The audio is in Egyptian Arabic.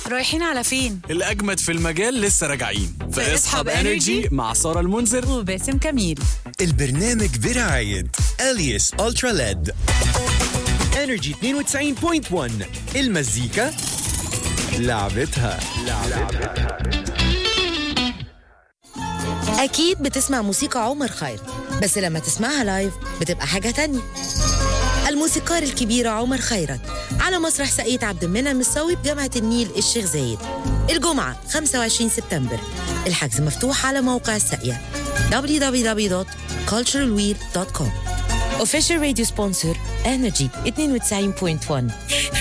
رايحين على فين؟ الأجمد في المجال لسه راجعين في اسحب انرجي Energy مع سارة المنذر وباسم كميل البرنامج برعاية اليس الترا ليد انرجي 92.1 المزيكا لعبتها أكيد بتسمع موسيقى عمر خيرت بس لما تسمعها لايف بتبقى حاجة تانية الموسيقار الكبير عمر خيرت على مسرح ساقية عبد المنعم الصاوي بجامعة النيل الشيخ زايد الجمعة 25 سبتمبر الحجز مفتوح على موقع الساقية www.culturalwheel.com Official Radio Sponsor Energy 92.1